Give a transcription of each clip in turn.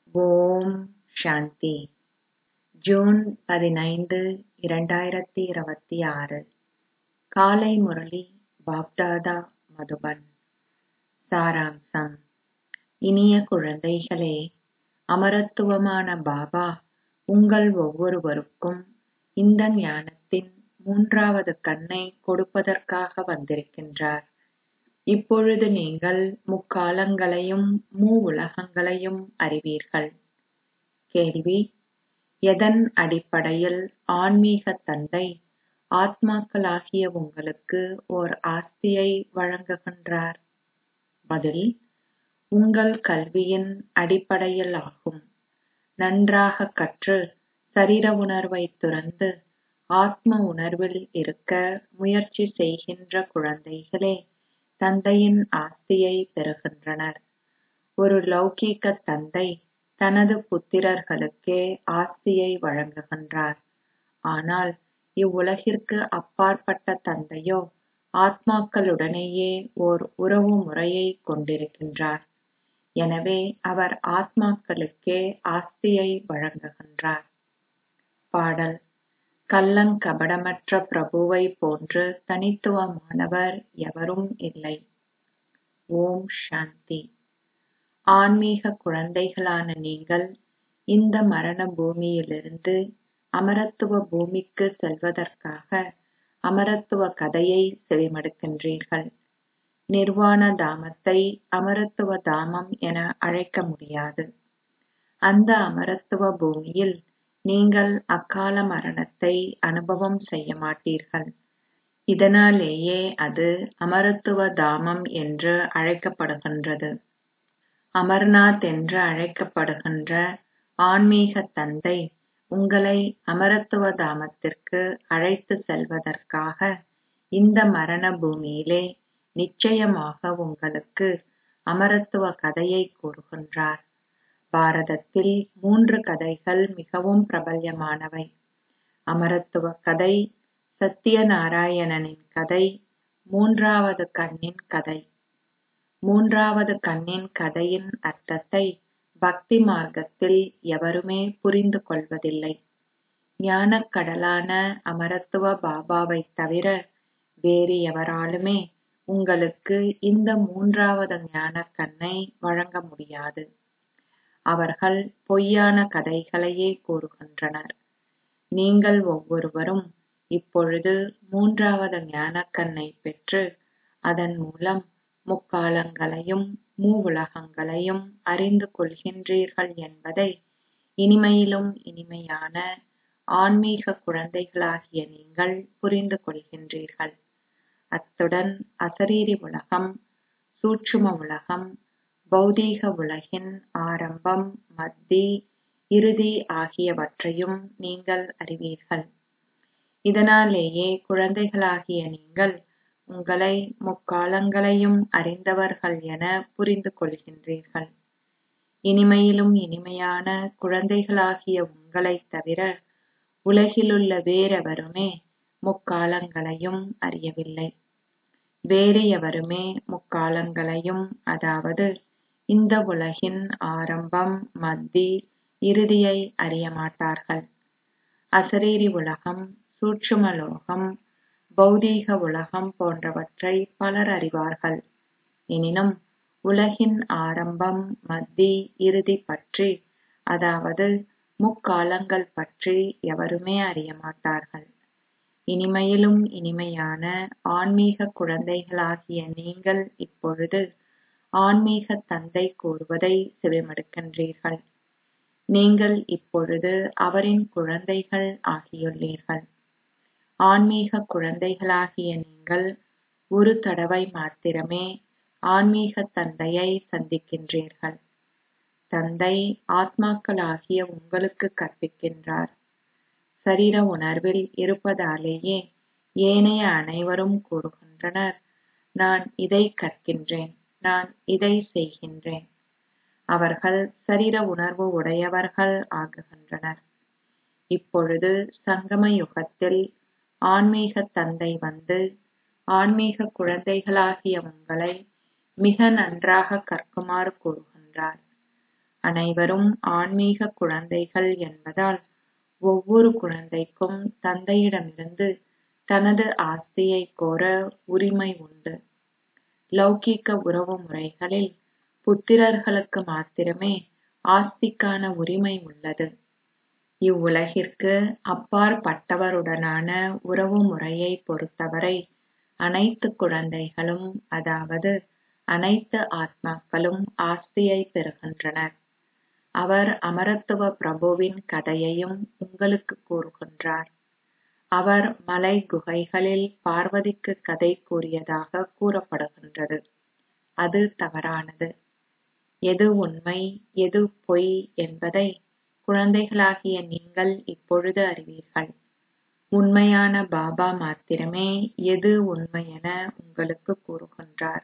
ஓம் சாந்தி June பதினைந்து இரண்டாயிரத்தி இருபத்தி ஆறு காலை முரளி பாப்தாதா மதுபன் சாராம்சம் இனிய குழந்தைகளே அமரத்துவமான பாபா உங்கள் ஒவ்வொருவருக்கும் இந்த ஞானத்தின் மூன்றாவது கண்ணை கொடுப்பதற்காக வந்திருக்கின்றார் இப்பொழுது நீங்கள் முக்காலங்களையும் மூவுலகங்களையும் அறிவீர்கள் கேள்வி எதன் அடிப்படையில் ஆன்மீக தந்தை ஆத்மாக்களாகிய உங்களுக்கு ஓர் ஆஸ்தியை வழங்குகின்றார் பதில் உங்கள் கல்வியின் அடிப்படையில் ஆகும் நன்றாக கற்று சரீர உணர்வை துறந்து ஆத்ம உணர்வில் இருக்க முயற்சி செய்கின்ற குழந்தைகளே தந்தையின் ஆஸ்தியை பெறுகின்றனர் ஒரு லௌகீக தந்தை தனது புத்திரர்களுக்கே ஆஸ்தியை வழங்குகின்றார் ஆனால் இவ்வுலகிற்கு அப்பாற்பட்ட தந்தையோ ஆத்மாக்களுடனேயே ஓர் உறவு முறையை கொண்டிருக்கின்றார் எனவே அவர் ஆத்மாக்களுக்கே ஆஸ்தியை வழங்குகின்றார் பாடல் கள்ளங்கபடமற்ற பிரபுவை போன்று தனித்துவமானவர் எவரும் இல்லை ஓம் சாந்தி ஆன்மீக குழந்தைகளான நீங்கள் இந்த மரண பூமியிலிருந்து அமரத்துவ பூமிக்கு செல்வதற்காக அமரத்துவ கதையை செவிமடுக்கின்றீர்கள் நிர்வாண தாமத்தை அமரத்துவ தாமம் என அழைக்க முடியாது அந்த அமரத்துவ பூமியில் நீங்கள் அக்கால மரணத்தை அனுபவம் செய்ய மாட்டீர்கள் இதனாலேயே அது அமரத்துவ தாமம் என்று அழைக்கப்படுகின்றது அமர்நாத் என்று அழைக்கப்படுகின்ற ஆன்மீக தந்தை உங்களை அமரத்துவ தாமத்திற்கு அழைத்து செல்வதற்காக இந்த மரண பூமியிலே நிச்சயமாக உங்களுக்கு அமரத்துவ கதையை கூறுகின்றார் பாரதத்தில் மூன்று கதைகள் மிகவும் பிரபல்யமானவை அமரத்துவ கதை சத்தியநாராயணனின் கதை மூன்றாவது கண்ணின் கதை மூன்றாவது கண்ணின் கதையின் அர்த்தத்தை பக்தி மார்க்கத்தில் எவருமே புரிந்து கொள்வதில்லை ஞானக் கடலான அமரத்துவ பாபாவை தவிர வேறு எவராலுமே உங்களுக்கு இந்த மூன்றாவது ஞானக் கண்ணை வழங்க முடியாது அவர்கள் பொய்யான கதைகளையே கூறுகின்றனர் நீங்கள் ஒவ்வொருவரும் இப்பொழுது மூன்றாவது ஞானக்கண்ணை பெற்று அதன் மூலம் முக்காலங்களையும் மூவுலகங்களையும் அறிந்து கொள்கின்றீர்கள் என்பதை இனிமையிலும் இனிமையான ஆன்மீக குழந்தைகளாகிய நீங்கள் புரிந்து கொள்கின்றீர்கள் அத்துடன் அசரீரி உலகம் சூட்சும உலகம் பௌதீக உலகின் ஆரம்பம் மத்தி இறுதி ஆகியவற்றையும் நீங்கள் அறிவீர்கள் இதனாலேயே குழந்தைகளாகிய நீங்கள் உங்களை முக்காலங்களையும் அறிந்தவர்கள் என புரிந்து கொள்கின்றீர்கள் இனிமையிலும் இனிமையான குழந்தைகளாகிய உங்களைத் தவிர உலகிலுள்ள வேறெவருமே முக்காலங்களையும் அறியவில்லை வேறு எவருமே முக்காலங்களையும் அதாவது இந்த உலகின் ஆரம்பம் மத்தி இறுதியை அறிய மாட்டார்கள் அசரீரி உலகம் சூட்சுமலோகம் பௌதீக உலகம் போன்றவற்றை பலர் அறிவார்கள் எனினும் உலகின் ஆரம்பம் மத்தி இறுதி பற்றி அதாவது முக்காலங்கள் பற்றி எவருமே அறிய மாட்டார்கள் இனிமையிலும் இனிமையான ஆன்மீக குழந்தைகளாகிய நீங்கள் இப்பொழுது ஆன்மீக தந்தை கூறுவதை செவிமடுக்கின்றீர்கள் நீங்கள் இப்பொழுது அவரின் குழந்தைகள் ஆகியுள்ளீர்கள் ஆன்மீக குழந்தைகளாகிய நீங்கள் ஒரு தடவை மாத்திரமே ஆன்மீக தந்தையை சந்திக்கின்றீர்கள் தந்தை ஆத்மாக்களாகிய உங்களுக்கு கற்பிக்கின்றார் சரீர உணர்வில் இருப்பதாலேயே ஏனைய அனைவரும் கூறுகின்றனர் நான் இதை கற்கின்றேன் நான் இதை செய்கின்றேன் அவர்கள் சரீர உணர்வு உடையவர்கள் ஆகுகின்றனர் இப்பொழுது சங்கம யுகத்தில் ஆன்மீக தந்தை வந்து ஆன்மீக குழந்தைகளாகிய உங்களை மிக நன்றாக கற்குமாறு கூறுகின்றார் அனைவரும் ஆன்மீக குழந்தைகள் என்பதால் ஒவ்வொரு குழந்தைக்கும் தந்தையிடமிருந்து தனது ஆஸ்தியை கோர உரிமை உண்டு லௌகீக உறவு முறைகளில் புத்திரர்களுக்கு மாத்திரமே ஆஸ்திக்கான உரிமை உள்ளது இவ்வுலகிற்கு அப்பாற்பட்டவருடனான உறவு முறையை பொறுத்தவரை அனைத்து குழந்தைகளும் அதாவது அனைத்து ஆத்மாக்களும் ஆஸ்தியை பெறுகின்றனர் அவர் அமரத்துவ பிரபுவின் கதையையும் உங்களுக்கு கூறுகின்றார் அவர் மலை குகைகளில் பார்வதிக்கு கதை கூறியதாக கூறப்படுகின்றது அது தவறானது எது உண்மை எது பொய் என்பதை குழந்தைகளாகிய நீங்கள் இப்பொழுது அறிவீர்கள் உண்மையான பாபா மாத்திரமே எது உண்மையென உங்களுக்கு கூறுகின்றார்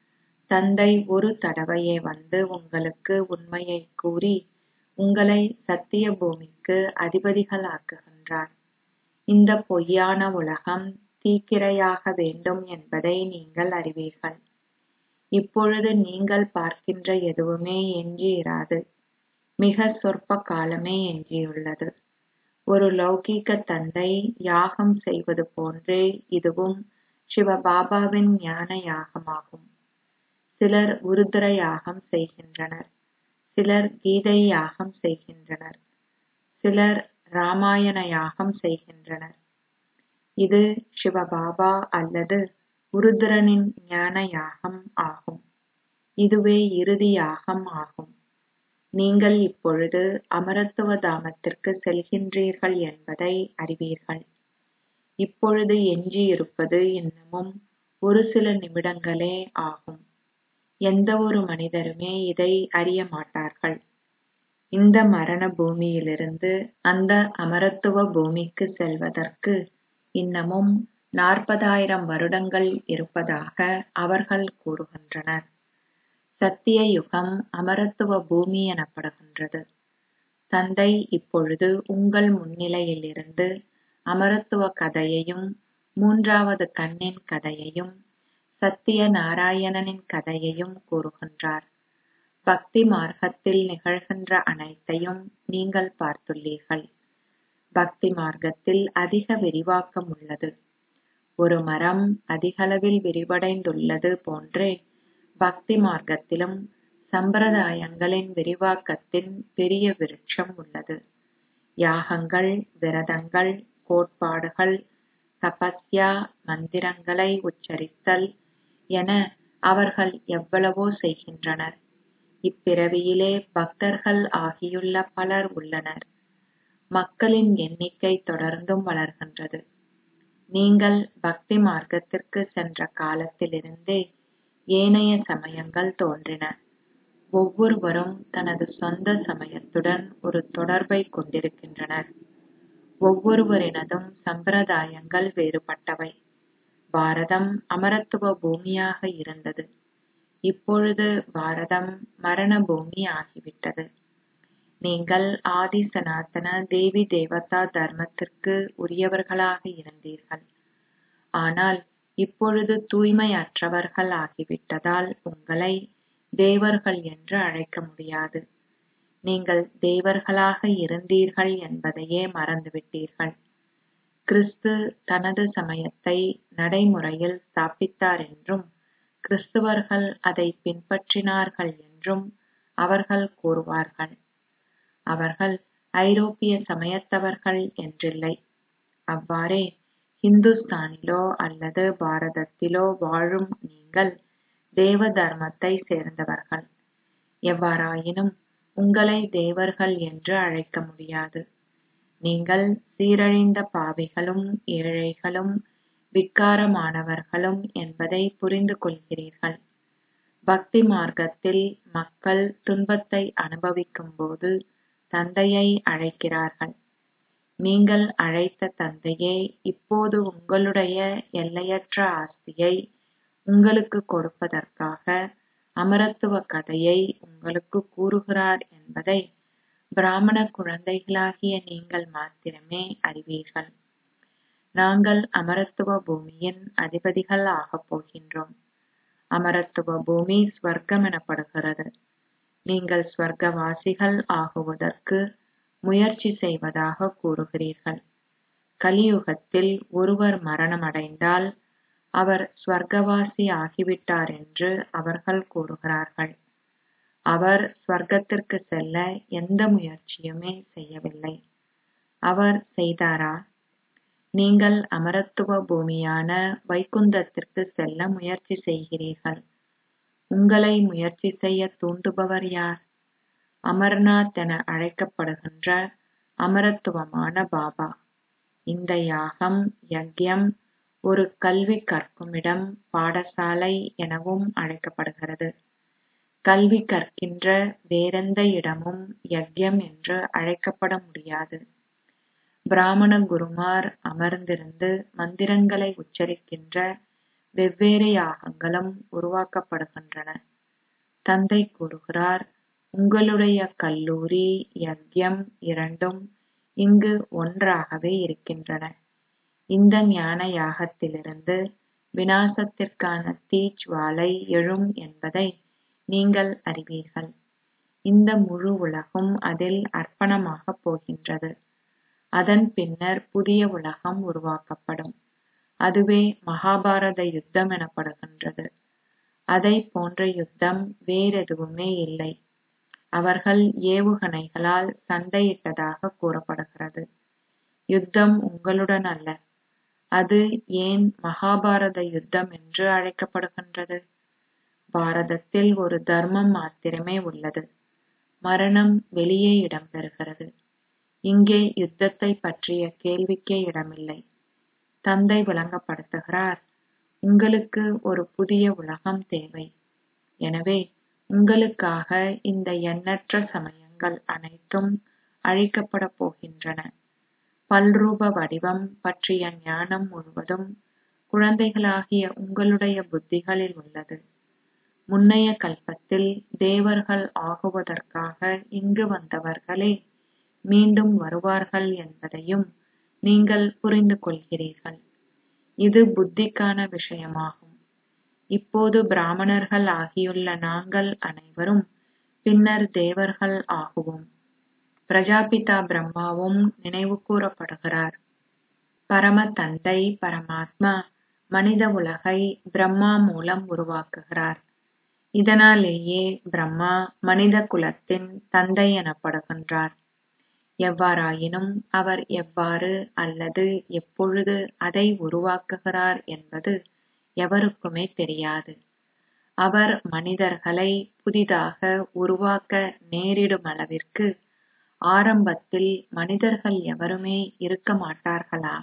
தந்தை ஒரு தடவையே வந்து உங்களுக்கு உண்மையை கூறி உங்களை சத்திய பூமிக்கு அதிபதிகளாக்குகின்றார் இந்த பொய்யான உலகம் தீக்கிரையாக வேண்டும் என்பதை நீங்கள் அறிவீர்கள் இப்பொழுது நீங்கள் பார்க்கின்ற எதுவுமே எஞ்சியிராது மிக சொற்ப காலமே எஞ்சியுள்ளது ஒரு லௌகீக தந்தை யாகம் செய்வது போன்றே இதுவும் சிவபாபாவின் ஞான யாகமாகும் சிலர் உருதுர யாகம் செய்கின்றனர் சிலர் கீதை யாகம் செய்கின்றனர் சிலர் ராமாயண யாகம் செய்கின்றனர் இது சிவபாபா அல்லது உருதுரனின் ஞான யாகம் ஆகும் இதுவே இறுதி யாகம் ஆகும் நீங்கள் இப்பொழுது அமரத்துவ தாமத்திற்கு செல்கின்றீர்கள் என்பதை அறிவீர்கள் இப்பொழுது எஞ்சியிருப்பது இன்னமும் ஒரு சில நிமிடங்களே ஆகும் எந்த ஒரு மனிதருமே இதை அறிய மாட்டார்கள் இந்த மரண பூமியிலிருந்து அந்த அமரத்துவ பூமிக்கு செல்வதற்கு இன்னமும் நாற்பதாயிரம் வருடங்கள் இருப்பதாக அவர்கள் கூறுகின்றனர் சத்திய யுகம் அமரத்துவ பூமி எனப்படுகின்றது தந்தை இப்பொழுது உங்கள் முன்னிலையிலிருந்து அமரத்துவ கதையையும் மூன்றாவது கண்ணின் கதையையும் சத்திய நாராயணனின் கதையையும் கூறுகின்றார் பக்தி மார்க்கத்தில் நிகழ்கின்ற அனைத்தையும் நீங்கள் பார்த்துள்ளீர்கள் பக்தி மார்க்கத்தில் அதிக விரிவாக்கம் உள்ளது ஒரு மரம் அதிகளவில் விரிவடைந்துள்ளது போன்றே பக்தி மார்க்கத்திலும் சம்பிரதாயங்களின் விரிவாக்கத்தின் பெரிய விருட்சம் உள்ளது யாகங்கள் விரதங்கள் கோட்பாடுகள் தபஸ்யா மந்திரங்களை உச்சரித்தல் என அவர்கள் எவ்வளவோ செய்கின்றனர் இப்பிறவியிலே பக்தர்கள் ஆகியுள்ள பலர் உள்ளனர் மக்களின் எண்ணிக்கை தொடர்ந்தும் வளர்கின்றது நீங்கள் பக்தி மார்க்கத்திற்கு சென்ற காலத்திலிருந்தே ஏனைய சமயங்கள் தோன்றின ஒவ்வொருவரும் தனது சொந்த சமயத்துடன் ஒரு தொடர்பை கொண்டிருக்கின்றனர் ஒவ்வொருவரினதும் சம்பிரதாயங்கள் வேறுபட்டவை பாரதம் அமரத்துவ பூமியாக இருந்தது இப்பொழுது பாரதம் மரண பூமி ஆகிவிட்டது நீங்கள் ஆதி சனாதன தேவி தேவதா தர்மத்திற்கு உரியவர்களாக இருந்தீர்கள் ஆனால் இப்பொழுது தூய்மையற்றவர்கள் ஆகிவிட்டதால் உங்களை தேவர்கள் என்று அழைக்க முடியாது நீங்கள் தேவர்களாக இருந்தீர்கள் என்பதையே மறந்துவிட்டீர்கள் கிறிஸ்து தனது சமயத்தை நடைமுறையில் ஸ்தாபித்தார் என்றும் கிறிஸ்துவர்கள் அதை பின்பற்றினார்கள் என்றும் அவர்கள் கூறுவார்கள் அவர்கள் ஐரோப்பிய சமயத்தவர்கள் என்றில்லை அவ்வாறே இந்துஸ்தானிலோ அல்லது பாரதத்திலோ வாழும் நீங்கள் தேவ தர்மத்தை சேர்ந்தவர்கள் எவ்வாறாயினும் உங்களை தேவர்கள் என்று அழைக்க முடியாது நீங்கள் சீரழிந்த பாவிகளும் ஏழைகளும் விக்காரமானவர்களும் என்பதை புரிந்து கொள்கிறீர்கள் பக்தி மார்க்கத்தில் மக்கள் துன்பத்தை அனுபவிக்கும் போது தந்தையை அழைக்கிறார்கள் நீங்கள் அழைத்த தந்தையே இப்போது உங்களுடைய எல்லையற்ற ஆஸ்தியை உங்களுக்கு கொடுப்பதற்காக அமரத்துவ கதையை உங்களுக்கு கூறுகிறார் என்பதை பிராமண குழந்தைகளாகிய நீங்கள் மாத்திரமே அறிவீர்கள் நாங்கள் அமரத்துவ பூமியின் அதிபதிகள் ஆகப் போகின்றோம் அமரத்துவ பூமி ஸ்வர்க்கம் எனப்படுகிறது நீங்கள் ஸ்வர்க்கவாசிகள் ஆகுவதற்கு முயற்சி செய்வதாக கூறுகிறீர்கள் கலியுகத்தில் ஒருவர் மரணமடைந்தால் அவர் ஸ்வர்க்கவாசி ஆகிவிட்டார் என்று அவர்கள் கூறுகிறார்கள் அவர் ஸ்வர்க்கத்திற்கு செல்ல எந்த முயற்சியுமே செய்யவில்லை அவர் செய்தாரா நீங்கள் அமரத்துவ பூமியான வைகுந்தத்திற்கு செல்ல முயற்சி செய்கிறீர்கள் உங்களை முயற்சி செய்ய தூண்டுபவர் யார் அமர்நாத் என அழைக்கப்படுகின்ற அமரத்துவமான பாபா இந்த யாகம் யக்யம் ஒரு கல்வி கற்கும் இடம் பாடசாலை எனவும் அழைக்கப்படுகிறது கல்வி கற்கின்ற வேறெந்த இடமும் யக்யம் என்று அழைக்கப்பட முடியாது பிராமண குருமார் அமர்ந்திருந்து மந்திரங்களை உச்சரிக்கின்ற வெவ்வேறு யாகங்களும் உருவாக்கப்படுகின்றன தந்தை கூறுகிறார் உங்களுடைய கல்லூரி யக்யம் இரண்டும் இங்கு ஒன்றாகவே இருக்கின்றன இந்த ஞான யாகத்திலிருந்து விநாசத்திற்கான தீச்சுவாலை எழும் என்பதை நீங்கள் அறிவீர்கள் இந்த முழு உலகும் அதில் அர்ப்பணமாகப் போகின்றது அதன் பின்னர் புதிய உலகம் உருவாக்கப்படும் அதுவே மகாபாரத யுத்தம் எனப்படுகின்றது அதை போன்ற யுத்தம் வேறெதுவுமே இல்லை அவர்கள் ஏவுகணைகளால் சண்டையிட்டதாக கூறப்படுகிறது யுத்தம் உங்களுடன் அல்ல அது ஏன் மகாபாரத யுத்தம் என்று அழைக்கப்படுகின்றது பாரதத்தில் ஒரு தர்மம் மாத்திரமே உள்ளது மரணம் வெளியே இடம்பெறுகிறது இங்கே யுத்தத்தை பற்றிய கேள்விக்கே இடமில்லை தந்தை விளங்கப்படுத்துகிறார் உங்களுக்கு ஒரு புதிய உலகம் தேவை எனவே உங்களுக்காக இந்த எண்ணற்ற சமயங்கள் அனைத்தும் அழிக்கப்பட போகின்றன பல்ரூப வடிவம் பற்றிய ஞானம் முழுவதும் குழந்தைகளாகிய உங்களுடைய புத்திகளில் உள்ளது முன்னைய கல்பத்தில் தேவர்கள் ஆகுவதற்காக இங்கு வந்தவர்களே மீண்டும் வருவார்கள் என்பதையும் நீங்கள் புரிந்து கொள்கிறீர்கள் இது புத்திக்கான விஷயமாகும் இப்போது பிராமணர்கள் ஆகியுள்ள நாங்கள் அனைவரும் பின்னர் தேவர்கள் ஆகுவோம் பிரஜாபிதா பிரம்மாவும் நினைவு கூறப்படுகிறார் பரம தந்தை பரமாத்மா மனித உலகை பிரம்மா மூலம் உருவாக்குகிறார் இதனாலேயே பிரம்மா மனித குலத்தின் தந்தை எனப்படுகின்றார் எவ்வாறாயினும் அவர் எவ்வாறு அல்லது எப்பொழுது அதை உருவாக்குகிறார் என்பது எவருக்குமே தெரியாது அவர் மனிதர்களை புதிதாக உருவாக்க நேரிடும் அளவிற்கு ஆரம்பத்தில் மனிதர்கள் எவருமே இருக்க மாட்டார்களா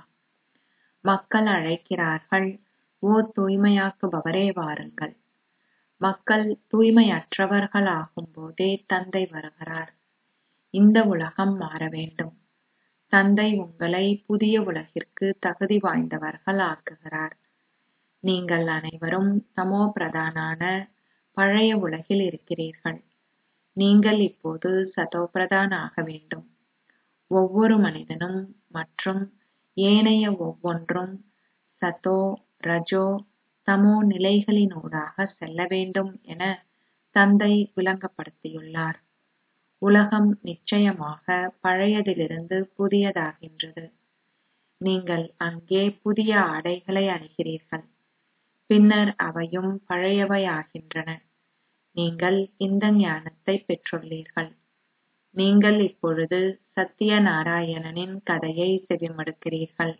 மக்கள் அழைக்கிறார்கள் ஓ தூய்மையாக்குபவரே வாருங்கள் மக்கள் தூய்மையற்றவர்கள் ஆகும்போதே தந்தை வருகிறார் இந்த உலகம் மாற வேண்டும் தந்தை உங்களை புதிய உலகிற்கு தகுதி வாய்ந்தவர்கள் ஆக்குகிறார் நீங்கள் அனைவரும் தமோ பிரதானான பழைய உலகில் இருக்கிறீர்கள் நீங்கள் இப்போது சதோபிரதான் ஆக வேண்டும் ஒவ்வொரு மனிதனும் மற்றும் ஏனைய ஒவ்வொன்றும் சதோ ரஜோ தமோ நிலைகளினூடாக செல்ல வேண்டும் என தந்தை விளங்கப்படுத்தியுள்ளார் உலகம் நிச்சயமாக பழையதிலிருந்து புதியதாகின்றது நீங்கள் அங்கே புதிய ஆடைகளை அணிகிறீர்கள் பின்னர் அவையும் பழையவையாகின்றன நீங்கள் இந்த ஞானத்தை பெற்றுள்ளீர்கள் நீங்கள் இப்பொழுது சத்திய நாராயணனின் கதையை செவிமடுக்கிறீர்கள்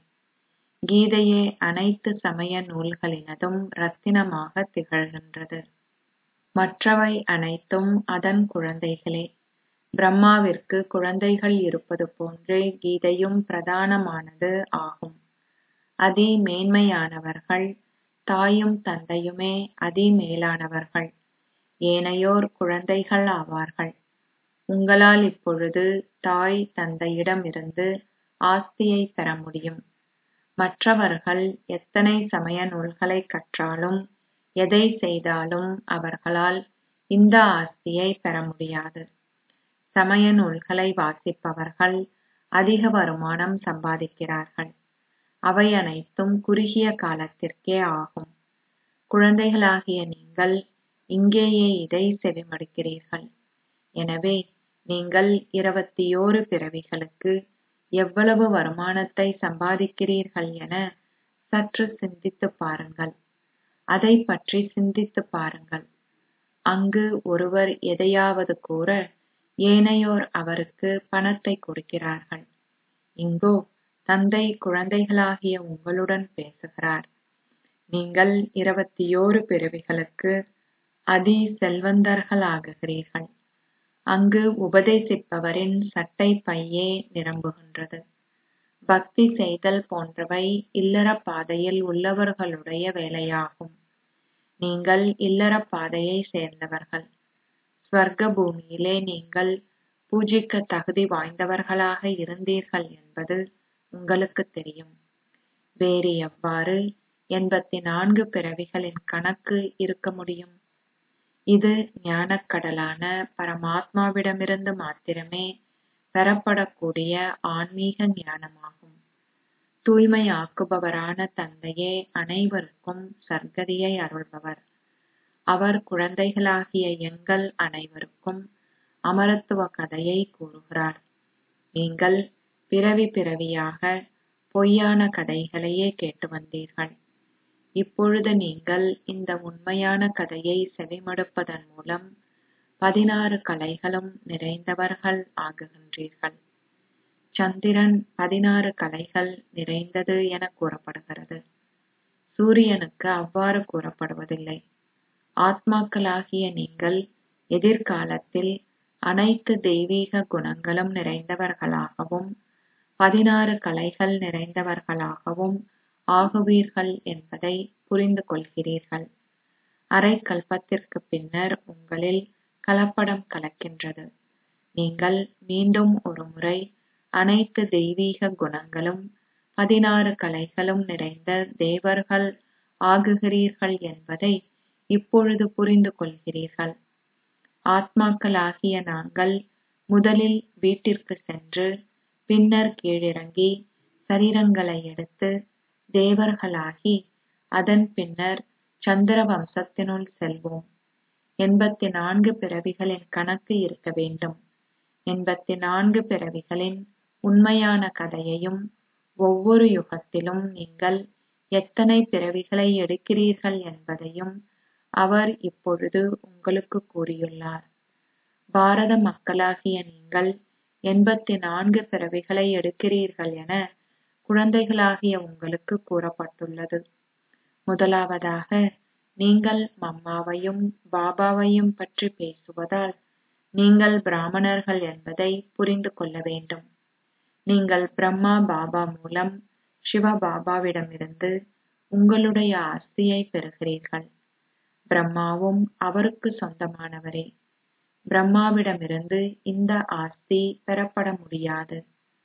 கீதையே அனைத்து சமய நூல்களினதும் ரத்தினமாக திகழ்கின்றது மற்றவை அனைத்தும் அதன் குழந்தைகளே பிரம்மாவிற்கு குழந்தைகள் இருப்பது போன்றே கீதையும் பிரதானமானது ஆகும் அதி மேன்மையானவர்கள் தாயும் தந்தையுமே அதி மேலானவர்கள் ஏனையோர் குழந்தைகள் ஆவார்கள் உங்களால் இப்பொழுது தாய் தந்தையிடமிருந்து ஆஸ்தியை பெற முடியும் மற்றவர்கள் எத்தனை சமய நூல்களை கற்றாலும் எதை செய்தாலும் அவர்களால் இந்த ஆஸ்தியை பெற முடியாது சமய நூல்களை வாசிப்பவர்கள் அதிக வருமானம் சம்பாதிக்கிறார்கள் அவை அனைத்தும் குறுகிய காலத்திற்கே ஆகும் குழந்தைகளாகிய நீங்கள் இங்கேயே இதை செவிமடுக்கிறீர்கள் எனவே நீங்கள் இருபத்தியோரு பிறவிகளுக்கு எவ்வளவு வருமானத்தை சம்பாதிக்கிறீர்கள் என சற்று சிந்தித்துப் பாருங்கள் அதைப் பற்றி சிந்தித்துப் பாருங்கள் அங்கு ஒருவர் எதையாவது கூற ஏனையோர் அவருக்கு பணத்தை கொடுக்கிறார்கள் இங்கோ தந்தை குழந்தைகளாகிய உங்களுடன் பேசுகிறார் நீங்கள் இருபத்தியோரு பிறவிகளுக்கு அதி செல்வந்தர்களாகுகிறீர்கள் அங்கு உபதேசிப்பவரின் சட்டை பையே நிரம்புகின்றது பக்தி செய்தல் போன்றவை இல்லற பாதையில் உள்ளவர்களுடைய வேலையாகும் நீங்கள் இல்லற பாதையை சேர்ந்தவர்கள் ஸ்வர்க்க பூமியிலே நீங்கள் பூஜிக்க தகுதி வாய்ந்தவர்களாக இருந்தீர்கள் என்பது உங்களுக்கு தெரியும் வேறு எவ்வாறு எண்பத்தி நான்கு பிறவிகளின் கணக்கு இருக்க முடியும் இது ஞானக்கடலான பரமாத்மாவிடமிருந்து மாத்திரமே பெறப்படக்கூடிய ஆன்மீக ஞானமாகும் தூய்மையாக்குபவரான தந்தையே அனைவருக்கும் சர்க்கதியை அருள்பவர் அவர் குழந்தைகளாகிய எங்கள் அனைவருக்கும் அமரத்துவ கதையை கூறுகிறார் நீங்கள் பிறவி பிறவியாக பொய்யான கதைகளையே கேட்டு வந்தீர்கள் இப்பொழுது நீங்கள் இந்த உண்மையான கதையை செவிமடுப்பதன் மூலம் பதினாறு கலைகளும் நிறைந்தவர்கள் ஆகுகின்றீர்கள் சந்திரன் பதினாறு கலைகள் நிறைந்தது என கூறப்படுகிறது சூரியனுக்கு அவ்வாறு கூறப்படுவதில்லை ஆத்மாக்களாகிய நீங்கள் எதிர்காலத்தில் அனைத்து தெய்வீக குணங்களும் நிறைந்தவர்களாகவும் பதினாறு கலைகள் நிறைந்தவர்களாகவும் ஆகுவீர்கள் என்பதை புரிந்து கொள்கிறீர்கள் அரை கல்பத்திற்கு பின்னர் உங்களில் கலப்படம் கலக்கின்றது நீங்கள் மீண்டும் ஒரு முறை அனைத்து தெய்வீக குணங்களும் பதினாறு கலைகளும் நிறைந்த தேவர்கள் ஆகுகிறீர்கள் என்பதை இப்பொழுது புரிந்து கொள்கிறீர்கள் ஆத்மாக்களாகிய நாங்கள் முதலில் வீட்டிற்கு சென்று பின்னர் கீழிறங்கி சரீரங்களை எடுத்து தேவர்களாகி அதன் பின்னர் சந்திர வம்சத்தினுள் செல்வோம் எண்பத்தி நான்கு பிறவிகளின் கணக்கு இருக்க வேண்டும் எண்பத்தி நான்கு பிறவிகளின் உண்மையான கதையையும் ஒவ்வொரு யுகத்திலும் நீங்கள் எத்தனை பிறவிகளை எடுக்கிறீர்கள் என்பதையும் அவர் இப்பொழுது உங்களுக்கு கூறியுள்ளார் பாரத மக்களாகிய நீங்கள் எண்பத்தி நான்கு பிறவிகளை எடுக்கிறீர்கள் என குழந்தைகளாகிய உங்களுக்கு கூறப்பட்டுள்ளது முதலாவதாக நீங்கள் மம்மாவையும் பாபாவையும் பற்றி பேசுவதால் நீங்கள் பிராமணர்கள் என்பதை புரிந்து கொள்ள வேண்டும் நீங்கள் பிரம்மா பாபா மூலம் சிவ பாபாவிடமிருந்து உங்களுடைய ஆஸ்தியை பெறுகிறீர்கள் பிரம்மாவும் அவருக்கு சொந்தமானவரே பிரம்மாவிடமிருந்து இந்த ஆஸ்தி பெறப்பட முடியாது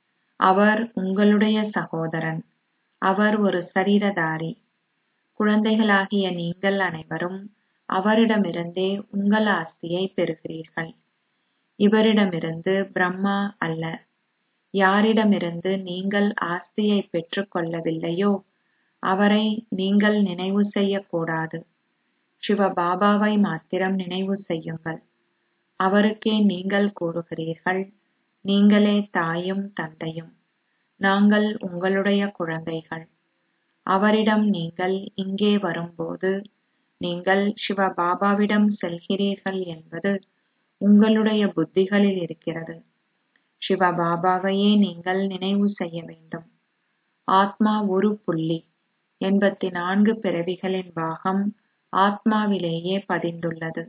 அவர் உங்களுடைய சகோதரன் அவர் ஒரு சரீரதாரி குழந்தைகளாகிய நீங்கள் அனைவரும் அவரிடமிருந்தே உங்கள் ஆஸ்தியை பெறுகிறீர்கள் இவரிடமிருந்து பிரம்மா அல்ல யாரிடமிருந்து நீங்கள் ஆஸ்தியை பெற்றுக் கொள்ளவில்லையோ அவரை நீங்கள் நினைவு செய்யக்கூடாது சிவ பாபாவை மாத்திரம் நினைவு செய்யுங்கள் அவருக்கே நீங்கள் கூறுகிறீர்கள் நீங்களே தாயும் தந்தையும் நாங்கள் உங்களுடைய குழந்தைகள் அவரிடம் நீங்கள் இங்கே வரும்போது நீங்கள் சிவ பாபாவிடம் செல்கிறீர்கள் என்பது உங்களுடைய புத்திகளில் இருக்கிறது சிவ பாபாவையே நீங்கள் நினைவு செய்ய வேண்டும் ஆத்மா ஒரு புள்ளி எண்பத்தி நான்கு பிறவிகளின் பாகம் ஆத்மாவிலேயே பதிந்துள்ளது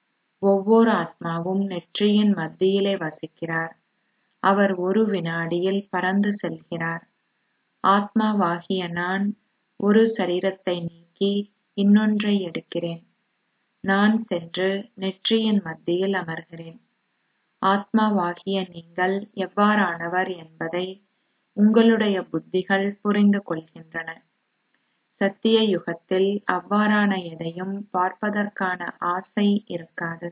ஒவ்வொரு ஆத்மாவும் நெற்றியின் மத்தியிலே வசிக்கிறார் அவர் ஒரு வினாடியில் பறந்து செல்கிறார் ஆத்மாவாகிய நான் ஒரு சரீரத்தை நீக்கி இன்னொன்றை எடுக்கிறேன் நான் சென்று நெற்றியின் மத்தியில் அமர்கிறேன் ஆத்மாவாகிய நீங்கள் எவ்வாறானவர் என்பதை உங்களுடைய புத்திகள் புரிந்து கொள்கின்றன சத்திய யுகத்தில் அவ்வாறான எதையும் பார்ப்பதற்கான ஆசை இருக்காது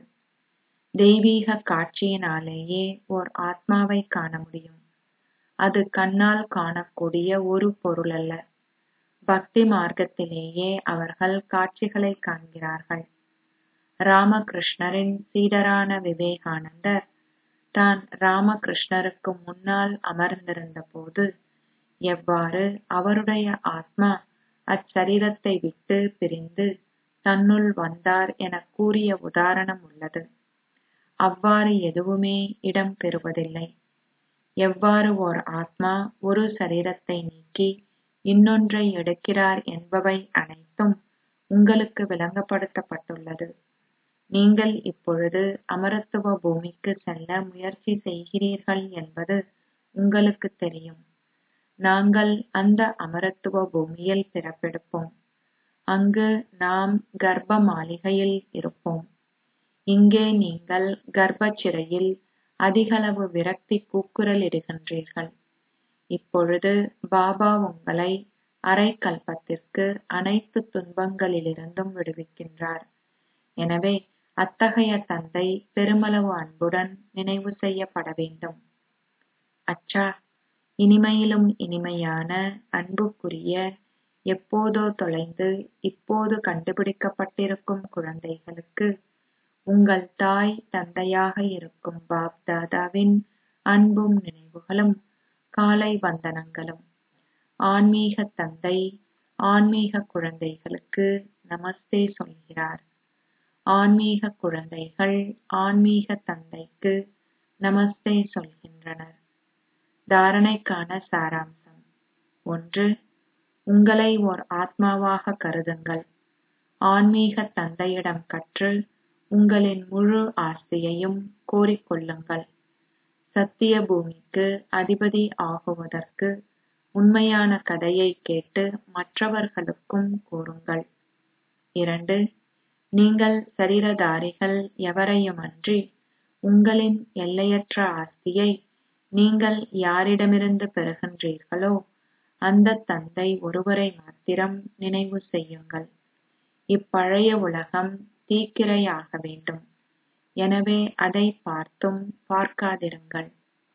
தெய்வீக காட்சியினாலேயே ஓர் ஆத்மாவை காண முடியும் அது கண்ணால் காணக்கூடிய ஒரு பொருள் அல்ல பக்தி மார்க்கத்திலேயே அவர்கள் காட்சிகளை காண்கிறார்கள் ராமகிருஷ்ணரின் சீடரான விவேகானந்தர் தான் ராமகிருஷ்ணருக்கு முன்னால் அமர்ந்திருந்த போது எவ்வாறு அவருடைய ஆத்மா அச்சரீரத்தை விட்டு பிரிந்து தன்னுள் வந்தார் எனக் கூறிய உதாரணம் உள்ளது அவ்வாறு எதுவுமே இடம் பெறுவதில்லை எவ்வாறு ஓர் ஆத்மா ஒரு சரீரத்தை நீக்கி இன்னொன்றை எடுக்கிறார் என்பவை அனைத்தும் உங்களுக்கு விளங்கப்படுத்தப்பட்டுள்ளது நீங்கள் இப்பொழுது அமரத்துவ பூமிக்கு செல்ல முயற்சி செய்கிறீர்கள் என்பது உங்களுக்கு தெரியும் நாங்கள் அந்த அமரத்துவ பூமியில் பிறப்பெடுப்போம் அங்கு நாம் கர்ப்ப மாளிகையில் இருப்போம் இங்கே நீங்கள் கர்ப்பச் சிறையில் அதிகளவு விரக்தி கூக்குரலிடுகின்றீர்கள் இப்பொழுது பாபா உங்களை அரை கல்பத்திற்கு அனைத்து துன்பங்களிலிருந்தும் விடுவிக்கின்றார் எனவே அத்தகைய தந்தை பெருமளவு அன்புடன் நினைவு செய்யப்பட வேண்டும் அச்சா இனிமையிலும் இனிமையான அன்புக்குரிய எப்போதோ தொலைந்து இப்போது கண்டுபிடிக்கப்பட்டிருக்கும் குழந்தைகளுக்கு உங்கள் தாய் தந்தையாக இருக்கும் பாப் தாதாவின் அன்பும் நினைவுகளும் காலை வந்தனங்களும் ஆன்மீக தந்தை ஆன்மீக குழந்தைகளுக்கு நமஸ்தே சொல்கிறார் ஆன்மீக குழந்தைகள் ஆன்மீக தந்தைக்கு நமஸ்தே சொல்கின்றனர் தாரணைக்கான சாராம்சம் ஒன்று உங்களை ஓர் ஆத்மாவாக கருதுங்கள் ஆன்மீக தந்தையிடம் கற்று உங்களின் முழு ஆஸ்தியையும் கோரிக்கொள்ளுங்கள் சத்திய பூமிக்கு அதிபதி ஆகுவதற்கு உண்மையான கதையை கேட்டு மற்றவர்களுக்கும் கூறுங்கள் இரண்டு நீங்கள் சரீரதாரிகள் எவரையுமன்றி உங்களின் எல்லையற்ற ஆஸ்தியை நீங்கள் யாரிடமிருந்து பெறுகின்றீர்களோ அந்த தந்தை ஒருவரை மாத்திரம் நினைவு செய்யுங்கள் இப்பழைய உலகம் தீக்கிரையாக வேண்டும் எனவே அதை பார்த்தும் பார்க்காதிருங்கள்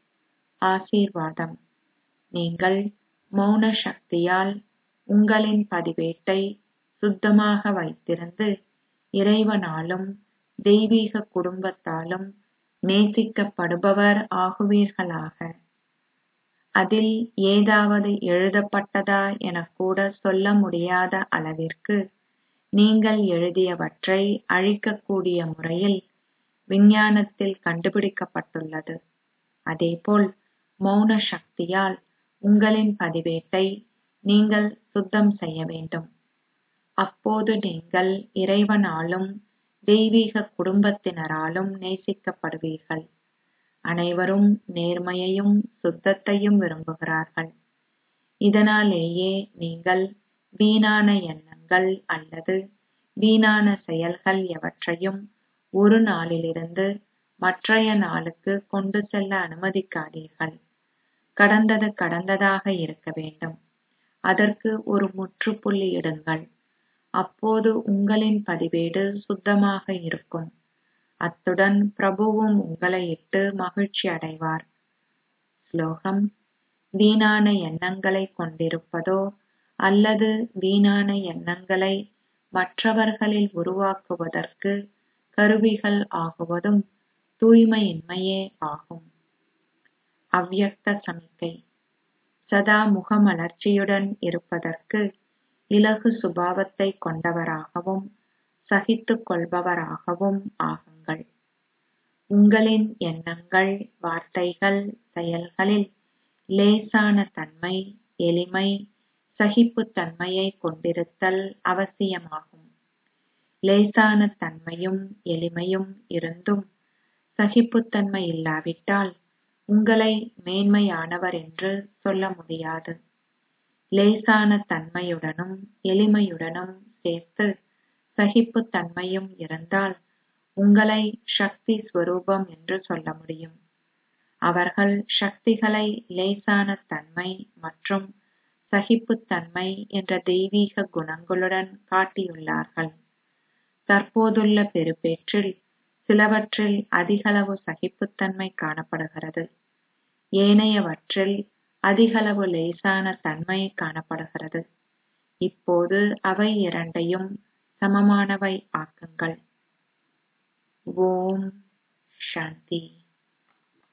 ஆசீர்வாதம் நீங்கள் மௌன சக்தியால் உங்களின் பதிவேட்டை சுத்தமாக வைத்திருந்து இறைவனாலும் தெய்வீக குடும்பத்தாலும் நேசிக்கப்படுபவர் ஆகுவீர்களாக அதில் ஏதாவது எழுதப்பட்டதா எனக் கூட சொல்ல முடியாத அளவிற்கு நீங்கள் எழுதியவற்றை அழிக்கக்கூடிய முறையில் விஞ்ஞானத்தில் கண்டுபிடிக்கப்பட்டுள்ளது அதேபோல் மௌன சக்தியால் உங்களின் பதிவேட்டை நீங்கள் சுத்தம் செய்ய வேண்டும் அப்போது நீங்கள் இறைவனாலும் தெய்வீக குடும்பத்தினராலும் நேசிக்கப்படுவீர்கள் அனைவரும் நேர்மையையும் சுத்தத்தையும் விரும்புகிறார்கள் இதனாலேயே நீங்கள் வீணான எண்ணங்கள் அல்லது வீணான செயல்கள் எவற்றையும் ஒரு நாளிலிருந்து மற்றைய நாளுக்கு கொண்டு செல்ல அனுமதிக்காதீர்கள் கடந்தது கடந்ததாக இருக்க வேண்டும் அதற்கு ஒரு முற்றுப்புள்ளி இடுங்கள் அப்போது உங்களின் பதிவேடு சுத்தமாக இருக்கும் அத்துடன் பிரபுவும் உங்களை இட்டு மகிழ்ச்சி அடைவார் ஸ்லோகம் வீணான எண்ணங்களை கொண்டிருப்பதோ அல்லது வீணான எண்ணங்களை மற்றவர்களில் உருவாக்குவதற்கு கருவிகள் ஆகுவதும் தூய்மையின்மையே ஆகும் அவ்யக்த சமிக்கை சதா முகமலர்ச்சியுடன் இருப்பதற்கு இலகு சுபாவத்தை கொண்டவராகவும் சகித்துக் கொள்பவராகவும் ஆகுங்கள் உங்களின் எண்ணங்கள் வார்த்தைகள் செயல்களில் லேசான தன்மை எளிமை சகிப்புத்தன்மையை கொண்டிருத்தல் அவசியமாகும் லேசான தன்மையும் எளிமையும் இருந்தும் சகிப்புத்தன்மை இல்லாவிட்டால் உங்களை மேன்மையானவர் என்று சொல்ல முடியாது லேசான தன்மையுடனும் எளிமையுடனும் சேர்த்து சகிப்புத்தன்மையும் இருந்தால் உங்களை சக்தி ஸ்வரூபம் என்று சொல்ல முடியும் அவர்கள் சக்திகளை லேசான தன்மை மற்றும் சகிப்புத்தன்மை என்ற தெய்வீக குணங்களுடன் காட்டியுள்ளார்கள் தற்போதுள்ள பெறுபேற்றில் சிலவற்றில் அதிகளவு சகிப்புத்தன்மை காணப்படுகிறது ஏனையவற்றில் அதிகளவு லேசான தன்மை காணப்படுகிறது இப்போது அவை இரண்டையும் சமமானவை ஆக்குங்கள் ஓம் சாந்தி